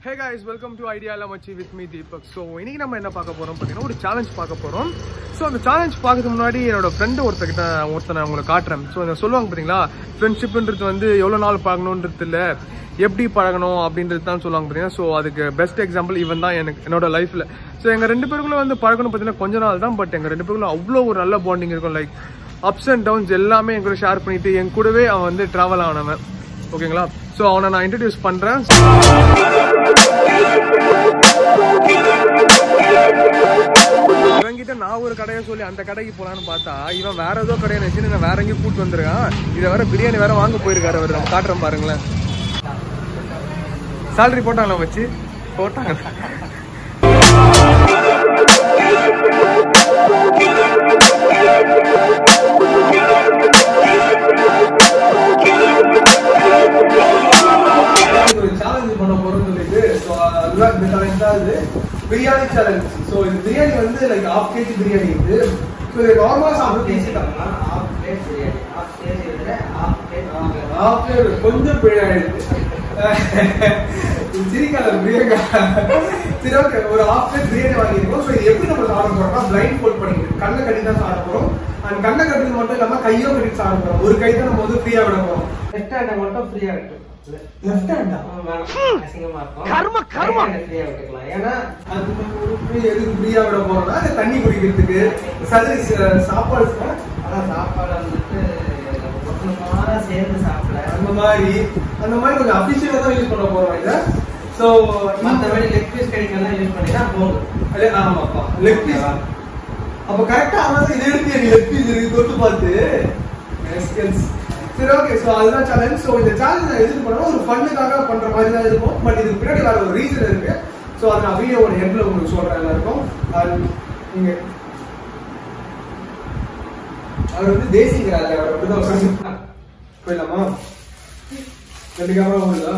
Hey guys welcome to ஐடியால மச்சி with me Deepak so இன்னைக்கு நம்ம என்ன பார்க்க போறோம் பார்த்தீங்கன்னா ஒரு சேலஞ்ச் பார்க்க போறோம் ஸோ அந்த சேலஞ்ச் பார்க்கறதுக்கு முன்னாடி என்னோட ஃப்ரெண்டு ஒருத்தர்கிட்ட ஒருத்தனை உங்களுக்கு காட்டுறேன் ஸோ இதை சொல்லுவாங்க பார்த்தீங்களா ஃப்ரெண்ட்ஷிப்ன்றது வந்து எவ்வளோ நாள் பழகணுன்றது இல்லை எப்படி பழகணும் அப்படின்றது தான் சொல்லுவாங்க பார்த்தீங்கன்னா ஸோ அதுக்கு பெஸ்ட் எக்ஸாம்பிள் இவன் தான் எனக்கு என்னோட லைஃப்பில் ஸோ எங்கள் ரெண்டு பேருக்குள்ள வந்து பழகணும் பார்த்தீங்கன்னா கொஞ்ச நாள் தான் பட் எங்கள் ரெண்டு பேருக்குள்ள அவ்வளோ ஒரு நல்ல பாண்டிங் இருக்கும் லைக் அப்ஸ் அண்ட் டவுன்ஸ் எல்லாமே என் கூட ஷேர் பண்ணிட்டு என் கூடவே அவன் வந்து ட்ராவல் ஆனவன் ஓகேங்களா ஸோ அவனை நான் இன்ட்ரடியூஸ் பண்ணுறேன் இவன்கிட்ட நான் ஒரு கடையை சொல்லி அந்த கடைக்கு போலான்னு பார்த்தா இவன் வேற ஏதோ கடையை நினைச்சு நான் வேற எங்கேயும் கூட்டு வந்திருக்கான் இதை வேற பிரியாணி வேற வாங்க போயிருக்காரு அவர் நம்ம காட்டுறேன் பாருங்களேன் சேலரி போட்டாங்களா வச்சு போட்டாங்க ஒரு சேலஞ்ச் பண்ண போறோம்னு சொல்லிட்டு ஸோ அதுதான் இந்த சேலஞ்ச் தான் இது பிரியாணி சேலஞ்ச் ஸோ இந்த பிரியாணி வந்து லைக் ஹாஃப் கேஜி பிரியாணி இது ஸோ இது நார்மலாக சாப்பிட்டு ஹாஃப் கொஞ்சம் பிழையாயிடுது சிரிக்காத பிரியங்கா சரி ஓகே ஒரு ஹாஃப் பிளேட் பிரியாணி வாங்கியிருக்கோம் ஸோ இது எப்படி நம்ம சாப்பிட போறோம்னா பிளைண்ட் ஃபோல்ட் பண்ணிட்டு கண்ணை கட்டி தான் சாப்பிட போறோம் அண்ட் கண்ணை கட்டுறது மட்டும் இல்லாம கையோ கட்டி சாப்பிட போறோம் ஒரு கை தான் நம்ம வந்து ஃப்ரீயா விட போறோம் லெஃப்ட் ஹேண்ட் மட்டும் ஃப்ரீயா விட்டு லெஃப்ட் ஹேண்டா அசிங்கமா இருக்கும் கர்ம கர்ம ஃப்ரீயா விட்டுக்கலாம் ஏன்னா அது நம்ம எதுக்கு ஃப்ரீயா விட போறோம்னா இந்த தண்ணி குடிக்கிறதுக்கு சரி சாப்பாடு ஆனா சாப்பாடு வந்துட்டு ஒட்டுமொத்தமா சேர்ந்து சாப்பிட அந்த மாதிரி அந்த மாதிரி கொஞ்சம் அபிஷியலா தான் யூஸ் பண்ண போறோம் இதை ஸோ மத்தபடி லெக் பீஸ் கடிக்கலாம் யூஸ் பண்ணிட்டா போதும் ஆமாப்பா லெக் பீஸ் அப்ப கரெக்டா அவன் இதை எடுத்து நீ லெக் பீஸ் இருக்கு தொட்டு பார்த்து Rascals. சரி ஓகே ஸோ அதுதான் சேலஞ்ச் ஸோ இந்த சேலஞ்ச் நான் எதுக்கு பண்ணா ஒரு ஃபன்னுக்காக பண்ற மாதிரி தான் இருக்கும் பட் இதுக்கு பின்னாடி வேற ஒரு ரீசன் இருக்கு ஸோ அதை நான் வீடியோவோட ஹெட்ல உங்களுக்கு சொல்றேன் எல்லாருக்கும் அது நீங்க அவர் வந்து தேசிங்கிறாரு அவர் அப்படிதான் உட்காந்து போயிடலாமா ரெண்டு கேமரா ஓடுதா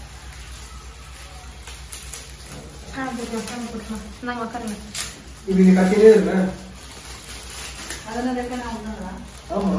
நாங்க உட்காருங்க இது நீங்க கட்டினே இருந்தேன் அதெல்லாம் இருக்க நான் ஒண்ணுங்களா ஆமா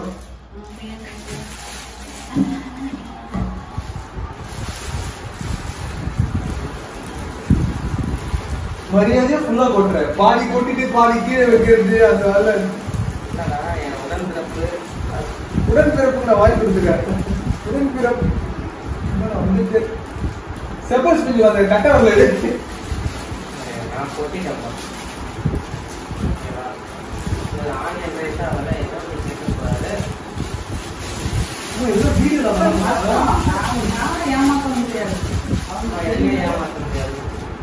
மரியாதையா ஃபுல்லா கொட்டுற பாதி கொட்டிட்டு பாதி கீழே வைக்கிறது அந்த வேலை என்னடா, என் உடல் பிறப்பு உடன்பிறப்பு நான் வாய்ப்பு கொடுத்துருக்கேன் உடன்பிறப்பு என்னடா வந்துட்டு செப்பல் ஸ்பில் அந்த கட்ட வரல எடுத்து நான் கொட்டிட்டேன்ப்பா ஓகேவா? இதுல ஆனியன் ரைஸ் அதெல்லாம் எதுவும் நீ சேர்க்கக்கூடாது. ஏதோ வீடியோல ஏமாத்த முடியாது ஆமா, எதையும் ஏமாத்த முடியாது.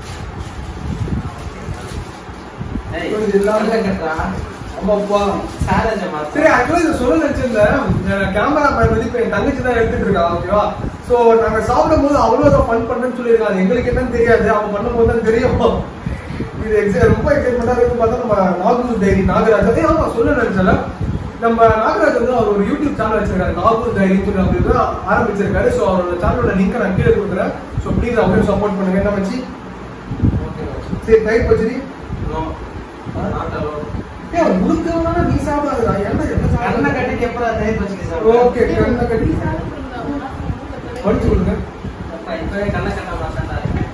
ஏய், இது எல்லாமே- கண்ணை கட்டுறா. ஆமாப்பா சாரஜ மாத்து. சரி ஆக்சுவலா இதை சொல்ல நினைச்சிருந்தேன் கேமரா மேன் வந்து இப்ப என் தங்கச்சி தான் எடுத்துட்டு இருக்கா ஓகேவா சோ நாங்க சாப்பிடும் போது அவ்வளவு ஃபன் பண்ணேன்னு சொல்லியிருக்காங்க எங்களுக்கு என்னன்னு தெரியாது அவன் பண்ணும் போது தான் தெரியும் இது எக்ஸை ரொம்ப எக்ஸைட்மெண்டா இருக்கு பார்த்தா நம்ம நாகூர் டைரி நாகராஜ் அதே ஆமா சொல்ல நினைச்சல நம்ம நாகராஜ் வந்து அவர் ஒரு யூடியூப் சேனல் வச்சிருக்காரு நாகூர் டைரின்னு சொல்லி அவர் வந்து ஆரம்பிச்சிருக்காரு ஸோ அவரோட சேனலோட லிங்க் நான் கீழே கொடுக்குறேன் ஸோ ப்ளீஸ் அவரையும் சப்போர்ட் பண்ணுங்க என்ன வச்சு ஓகே, ஓகே. சரி டைப் வச்சுரி No. Not allowed. ஏன் முழுக்கவனா நீ சாப்பிடாதா என்ன என்ன கண்ணை கட்டிட்டு எப்படா தயிர் பச்சடி சாப்பிடுவ? ஓகே கண்ணை கட்டி படிச்சு கொடுங்க அப்பா, இப்பவே கண்ணை கட்ட மாட்டேன்டா.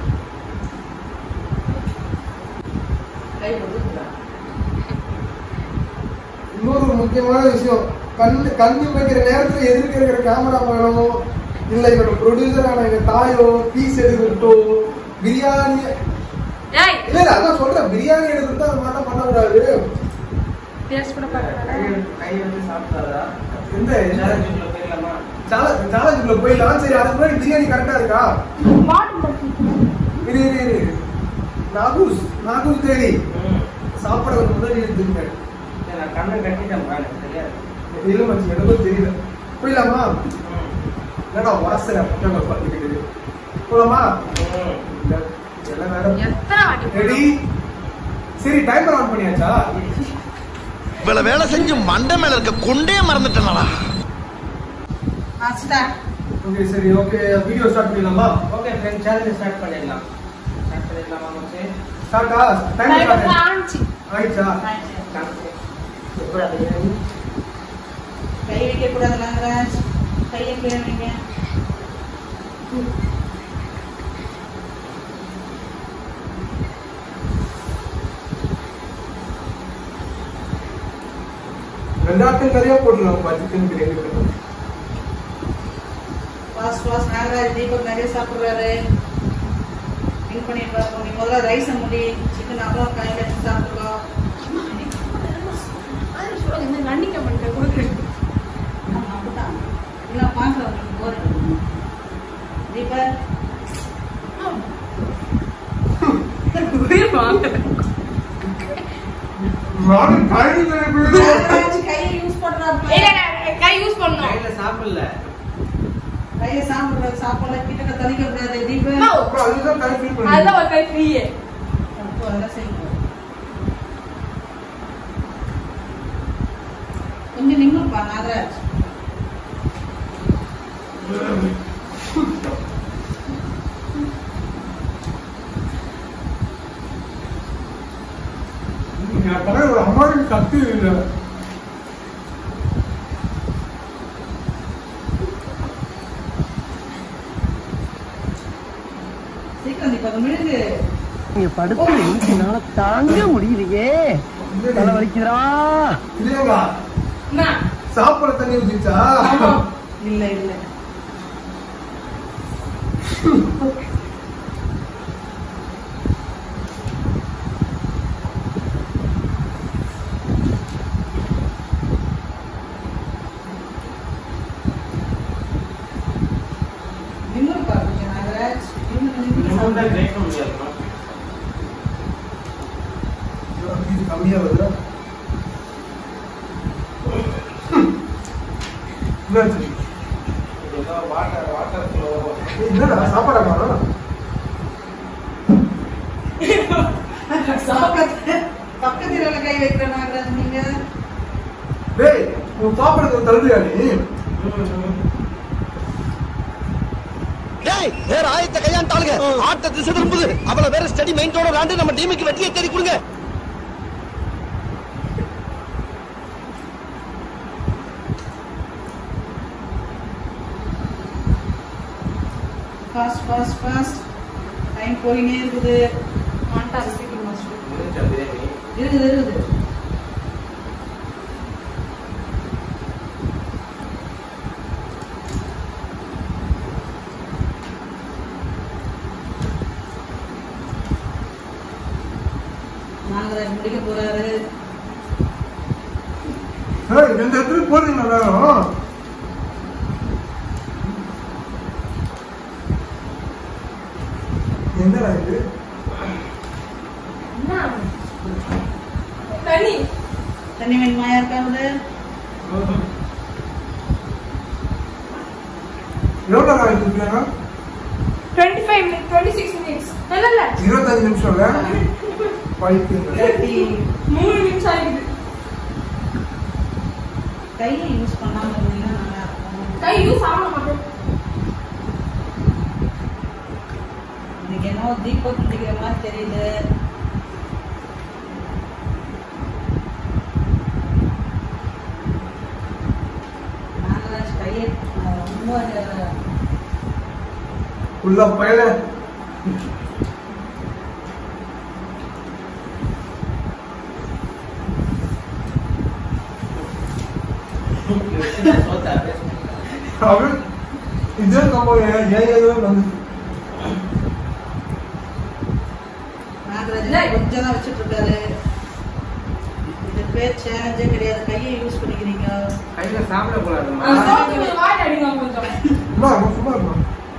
கை கொடுத்துக்கலாம். இன்னொரு ஒரு முக்கியமான விஷயம் கண்ணு கண்ணு வைக்கிற நேரத்துல எதிர்க்க இருக்கிற கேமராமேனோ இல்ல இவரோட ப்ரொடியூசரான எங்க தாயோ பீஸ் எடுக்கட்டோ பிரியாணி ஏய் இல்ல இல்ல அதான் சொல்றேன் பிரியாணி எடுத்துட்டு அந்த மாதிரிலாம் பண்ணக்கூடாது டேஸ்ட் கூட கை பார்க்கறேன் கை வச்சு சாப்பிட்டாரா? எந்த சேலஞ்சுக்குள்ள போயிடலாமா? சேலஞ்சுக்குள்ள போயிடலாம் சரி அதுக்கு முன்னாடி பிரியாணி கரெக்டா இருக்கா பாட்டில் பத்தி இரு இரு இரு நாகூஸ் நாகூஸ் தேடி ம். சாப்பிட முதல் எடுத்துக்கிட்டேன் சரி, நான் கண்ணை கட்டிட்டேன்ப்பா, எனக்கு தெரியாது. இல்ல மச்சி எனக்கும் தெரியல போயிடலாமா ம். என்னடா உரசுற பக்கம் பார்த்துக்கிட்டு போலாமா ம். இல்ல, எல்லாம் நேரம் எத்தனை வாட்டி ரெடி சரி டைமர் ஆன் பண்ணியாச்சா இவ்வளவு வேலை செஞ்சு மண்டை மேல இருக்க கொண்டே மறந்துட்டேனடா ஓகே சரி ஓகே வீடியோ ஸ்டார்ட் பண்ணிடலாமா ஓகே ஃப்ரெண்ட் சேலஞ்ச் ஸ்டார்ட் பண்ணிடலாம் ஸ்டார்ட் பண்ணிடலாமா மச்சி ஸ்டார்டா டைமர் ஸ்டார்ட் ஆச்சு ஆயிடுச்சா எப்படா பிரியாணி கை வைக்க கூடாது நாகராஜ் கையை கீழே வைங்க எல்லாத்தையும் நிறைய போட்டுருவாங்கப்பா chicken biryani fast fast Nagaraj Deepak நிறைய சாப்பிடுறாரு திங்க் பண்ணிட்டு பார்ப்போம் நீ முதல்ல ரைஸை முடி சிக்கன் அப்புறம் கையில் எடுத்து சாப்பிட்டுக்கோ நண்டிக்க பண்ணிட்டேன் கொடுக்குறேன் ஆமா, அப்படிதான். இல்லை பார்க்க உங்களுக்கு போர் தீபக் உயிர் வாங்க நானும் காய்கறி கடைக்கு நாகராஜ் கையை யூஸ் பண்றாப்ல இல்ல இல்ல, கை யூஸ் பண்ணணும் கையில சாப்பிடல கையை சாப்பிடுற சாப்பாடுல கிட்ட தனிக்க கூடாது தீபக் No. அப்புறம் அதுதான் கை ஃபீல் பண்ணி அதுதான் ஒரு கை ஃப்ரீயே அப்போ அதெல்லாம் செய்யணும் கொஞ்சம் நின்னுப்பா நாகராஜ் அப்பதான் ஒரு அம்மாவுக்கு சக்தி இல்லை சீக்கிரம் தீபக் மிழுகு இங்க படுத்து என்னால தாங்க முடியலையே தலை வலிக்குதுடா இல்லையா என்ன சாப்பாடு தண்ணி ஊத்திச்சா ஆமா. இல்ல இல்ல நின்னுப்பா கொஞ்சம் நாகராஜ் நின்னு நின்னு இன்னும் தான் சாப்பிடு. கிரேட் பண்ண முடியாதுமா இது கம்மியா வருதா என்னாச்சு? ஏதோ வாட்டர் வாட்டர் ஃப்ளோ ஏய், என்னடா சாப்பாடா காணோம்? சாப்பிட பக்கத்துல உள்ள கை வைக்கிற நாகராஜ் நீங்க டேய் உன் சாப்பாடுக்கு தள்ளுறியா நீ டேய் வேற ஆயத்த கையாண்டாளுங்க ஆட்ட திசை திரும்புது அவள வேற ஸ்டடி மைண்டோட விளாண்டு நம்ம டீமுக்கு வெற்றியை தேடி கொடுங்க ஃபாஸ்ட் ஃபாஸ்ட் ஃபாஸ்ட் டைம் போயினே இருக்குது மாட்டாரு சீக்கிரம் மாஸ்டர் முடிஞ்சா பிரியாணி இருக்குது இருக்குது நாங்கள் முடிக்க போறாரு ஏய், எந்த இடத்துலயும் போறீங்க எல்லாரும் என்னடா இது என்ன தண்ணி தண்ணி வேணுமா யாருக்காவது எவ்வளோ நேரம் ஆயிட்டு இருக்காங்க twenty five minute twenty six minutes இல்ல இல்ல இருபத்தஞ்சு நிமிஷம் இல்ல பைத்தியங்க தேர்ட்டி மூணு நிமிஷம் ஆகுது கையை யூஸ் பண்ணாம இருந்தீங்கன்னா நல்லா இருக்கும் கை யூஸ் ஆக மாட்டேன் இன்னைக்கு என்னவோ தீபக் முடிக்கிற மாதிரி தெரியுது நாகராஜ் கையை அஹ், ரொம்ப அஹ், உள்ள பயல சோத்தா அவரு இதே சம்பவம் ஏன் ஏன் ஏதோ வந்து நாகராஜ் கொஞ்சம் தான் வச்சுட்டு இருக்காரு இது பேர் சேலஞ்சே கிடையாது கையை யூஸ் பண்ணிக்கிறீங்க கையில சாப்பிட கூடாதுமா கொஞ்சம் வாய் அடிங்க கொஞ்சம் சும்மா இருக்கும் சும்மா இருக்கும்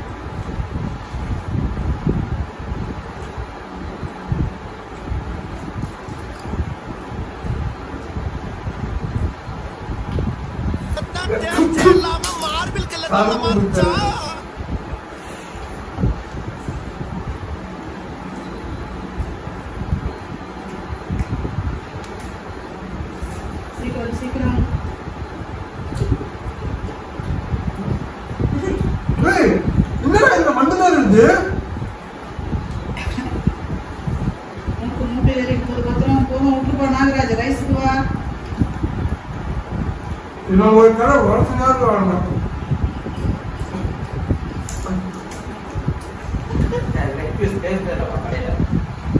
இல்லாம மார்பிள் கல்ல மாறிச்சா சீக்கிரம் சீக்கிரம் ஏய், என்னடா இந்த மண்டு மாதிரி இருக்கு மூக்கு மூட்டை ஏறி போது பத்திரம் போதும் விட்டுப்பா நாகராஜ் ரைஸுக்கு வா இன்னும் ஒரு கடை வருஷம் நேரத்தில் வரணும் லெக் பீஸ் டேஸ்ட் இல்லப்பா கடையில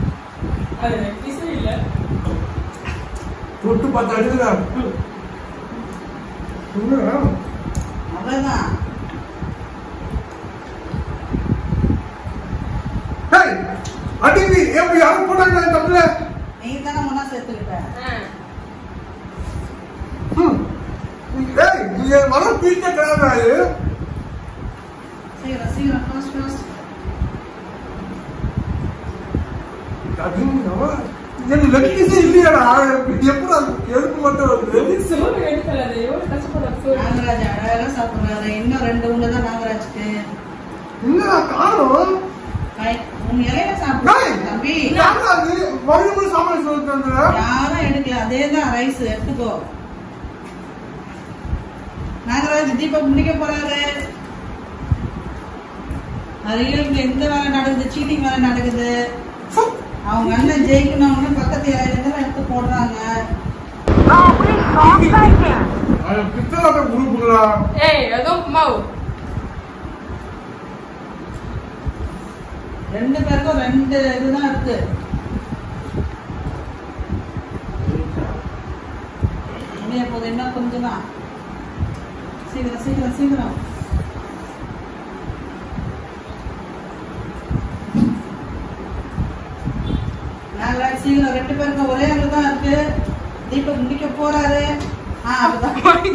அது பிசு இல்ல தொட்டு பத்து அடிக்கிறார் அவ்வளவுதான் ஹேய் அடிவி எப்படி யாரும் போட்டாங்க தப்புல நீ தானே முன்னா சேர்த்துக்கிட்ட ம் ஏய் நீங்க மனம் பீச்ச கிளம்புறாரு சீக்கிரம் சீக்கிரம் ஃபாஸ்ட் ஃபாஸ்ட் அது நம்ம எனக்கு லக்கீஸே இல்லையாடா எப்படி அது எதுக்கு மட்டும் வருது சோறு எடுக்கல அது எவ்வளவு கஷ்டப்படுற சோறு நாகராஜ் அழகா சாப்பிடுறாரு இன்னும் ரெண்டு உள்ள தான் நாகராஜ்க்கு என்னடா காரணம் கை- உன் இலையில டேய், சாப்பிடு தம்பி யாரா அது மறுபடியும் சாப்பாடு சொல்லிட்டு யாரும் எடுக்கல அதே தான் ரைஸ் எடுத்துக்கோ நாகராஜ் தீபக் முடிக்க போறாரு அரியலுக்கு எந்த வேலை நடக்குது சீட்டிங் வேலை நடக்குது அவங்க அண்ணன் ஜெயிக்கணும்னு பக்கத்து இலையில இருந்து எடுத்து போடுறாங்க பித்தலாட்ட குரூப்புங்களா ஏய் ஏதோ மாவு ரெண்டு பேருக்கும் ரெண்டு இதுதான் இருக்கு முடிய போகுது இன்னும் கொஞ்சம் தான் சீக்கிரம் சீக்கிரம் சீக்கிரம் நாகராஜ் சீக்கிரம் ரெண்டு பேருக்கும் ஒரே அளவு தான் இருக்கு தீபக் முடிக்க போறாரு ஆ அப்படிதான்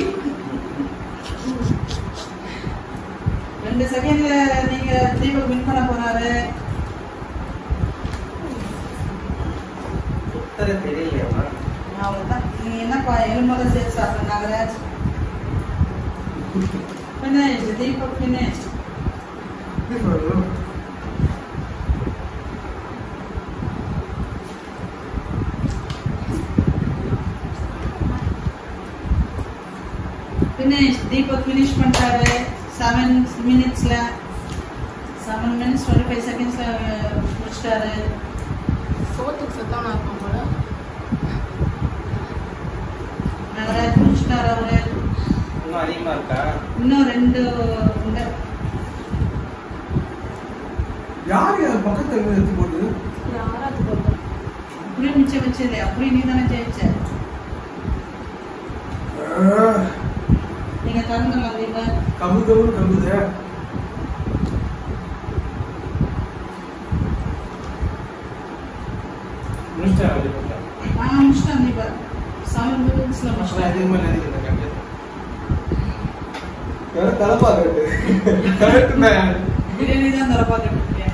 ரெண்டு செகண்ட்ல நீங்க தீபக் வின் பண்ண போறாரு தெரியலையா அவ்வளவுதான் நீ என்னப்பா எலும்போட சேர்த்து சாப்பிட Nagaraj finish Deepak finish finish Deepak finish பண்ணிட்டாரு செவன் மினிட்ஸ்ல செவன் மினிட்ஸ் டுவெண்ட்டி ஃபைவ் செகண்ட்ஸ்ல முடிச்சிட்டாரு சோத்துக்கு சத்தான இருக்கும் போல நாகராஜ் முடிச்சிட்டாரு அவரு இன்னும் அதிகமா இருக்கா இன்னும் ரெண்டு உண்டு யாரு அது பக்கத்துல இருந்து எடுத்து போட்டு யாராவது போட்டோம் அப்படியே மிச்சம் வச்சது அப்படியே நீ தானே ஜெயிச்ச நீங்க திறந்துடலாம் தீபக் கம்பு கம்பு கம்புது முடிச்சிட்டேன் அப்படி போட்டேன். ஆ முடிச்சிட்டேன் தீபக் செவன் மினிட்ஸ்ல அப்புறம் முடிச்சிட்டேன் அதிகமா நினைக்கிறேன் கண்டிப்பா யாரும் தலைப்பா கட்டு கரெக்ட் மேன் பிரியாணி தான் தரப்பா கட்டுருக்கேன்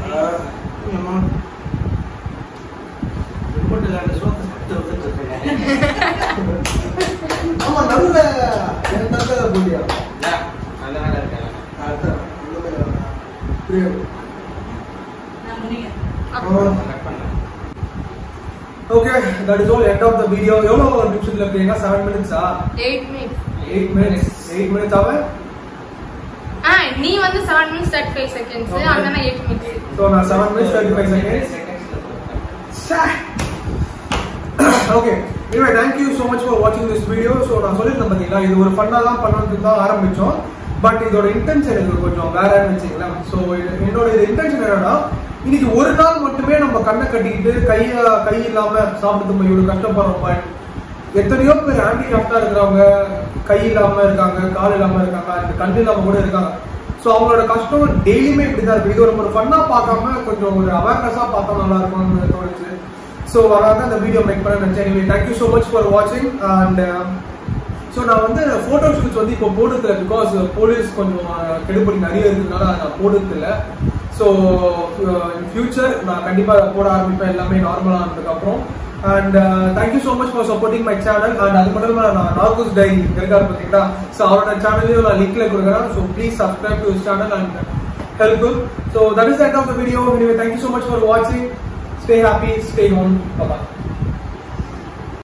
ரிமோட் இல்லாத சோத்தை சாப்பிட்டு வந்துட்டு இருக்கேன். ஆமா நடுவுல என் தக்க போட்டியா இந்தா, நல்ல வேலை இருக்கேன் அதான் இந்த மாதிரி வேணா. புரியுது நான் முடியும் கட் பண்ணேன் okay that is all end of the video எவ்வளோ நிமிஷத்துல இருக்கீங்க செவன் மினிட்ஸா eight minutes eight minutes eight minutes ஆகும் ஆ நீ வந்து seven minutes thirty five seconds Okay. அங்கே எயிட் மினிட்ஸ் ஸோ நான் seven minutes thirty five seconds செகண்ட்ஸ்ல போட்டேன் okay anyway thank you so much for watching this video so நான் சொல்லியிருந்தேன் பார்த்தீங்களா இது ஒரு ஃபன்னாக தான் பண்ணுறதுக்கு தான் ஆரம்பித்தோம் பட் இதோட இன்டென்ஷன் எனக்கு கொஞ்சம் வேறன்னு வச்சுங்களேன் ஸோ என்னோட இது இன்டென்ஷன் என்னன்னா இன்னைக்கு ஒரு நாள் மட்டுமே நம்ம கண்ணை கட்டிக்கிட்டு கைய கை இல்லாம சாப்பிட்டு நம்ம இவ்வளவு கஷ்டப்படுறோம் பட் எத்தனையோ பேர் ஹேண்டிகிராஃப்டா இருக்கிறவங்க கை இல்லாம இருக்காங்க கால் இல்லாம இருக்காங்க இந்த கண் இல்லாம கூட இருக்காங்க ஸோ அவங்களோட கஷ்டம் டெய்லியுமே இப்படிதான் இருக்கு இது ஒரு ஒரு ஃபன்னா பார்க்காம கொஞ்சம் ஒரு அவேர்னஸா பார்த்தா நல்லா இருக்கும்னு தோணுச்சு ஸோ அதனால அந்த வீடியோ மேக் பண்ண நினைச்சேன் anyway thank you so much for வாட்சிங் அண்ட் ஸோ நான் வந்து ஃபோட்டோ ஷூட்ஸ் வந்து இப்போ போடுறதில்ல பிகாஸ் போலீஸ் கொஞ்சம் அஹ், கெடுபடி நிறைய இருக்கிறதுனால அதை நான் போடுறதில்ல ஸோ இன் ஃபியூச்சர் நான் கண்டிப்பாக போட ஆரம்பிப்பேன் எல்லாமே நார்மலாக ஆனதுக்கப்புறம் and thank you so much for supporting my channel and அது மட்டும் இல்லாமல் நான் நார்கோஸ் டை இருக்காரு பார்த்தீங்களா ஸோ அவரோட சேனலையும் நான் லிங்க்ல கொடுக்குறேன் so please subscribe to channel and helpful so that is end of the video anyway thank you so much for வாட்சிங் ஸ்டே ஹாப்பி ஸ்டே ஹோம் பாய்